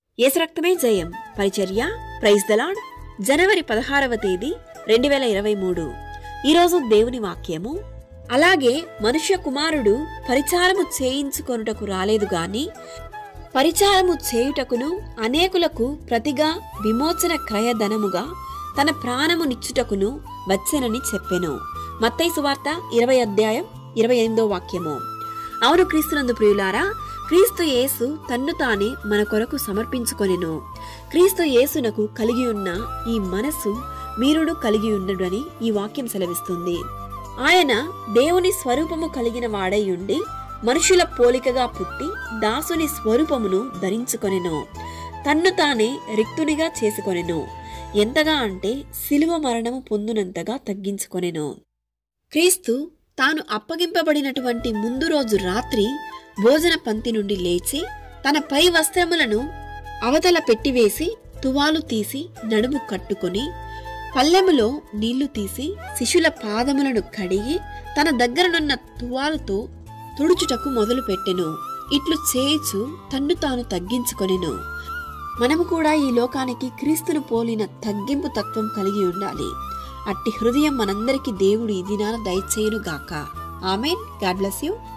ఏసరక్తమే జయం పరిచర్య praise the Lord జనవరి పదహారవ తేదీ రెండు వేల ఇరవై మూడు ఈరోజు దేవుని వాక్యము అలాగే మనుష్య కుమారుడు పరిచారము చేయించుకొనుటకు రాలేదు గాని పరిచారము చేయుటకును అనేకులకు ప్రతిగా విమోచన క్రయధనముగా తన ప్రాణము నిచ్చుటకును వచ్చెనని చెప్పెను మత్తయి సువార్త ఇరవై అధ్యాయం ఇరవై ఎనిమిదో వాక్యము అవును క్రీస్తునందు ప్రియులారా క్రీస్తు యేసు తన్ను తానే మన కొరకు సమర్పించుకొనెను క్రీస్తు యేసునకు కలిగి ఉన్న ఈ మనస్సు మీరును కలిగి ఉండడని ఈ వాక్యం సెలవిస్తుంది ఆయన దేవుని స్వరూపము కలిగిన వాడై ఉండి మనుషుల పోలికగా పుట్టి దాసుని స్వరూపమును ధరించుకొనెను తన్ను తానే రిక్తునిగా చేసుకొనెను ఎంతగా అంటే శిలువ మరణము పొందునంతగా తగ్గించుకొనెను క్రీస్తు తాను అప్పగింపబడినటువంటి ముందు రోజు రాత్రి భోజన పంక్తి నుండి లేచి తన పై వస్త్రములను అవతల పెట్టివేసి తువాలు తీసి నడుము కట్టుకొని పల్లెములో నీళ్లు తీసి శిశుల పాదములను కడిగి తన దగ్గరనున్న తువాలుతో తుడుచుటకు మొదలుపెట్టెను ఇట్లు చేయుచు తన్ను తాను తగ్గించుకొనెను మనము కూడా ఈ లోకానికి క్రీస్తును పోలిన తగ్గింపు తత్వం కలిగి ఉండాలి అట్టి హృదయం మనందరికీ దేవుడు ఈ దినాన దయచేయును గాక ఆమెన్ గాడ్ బ్లెస్ యూ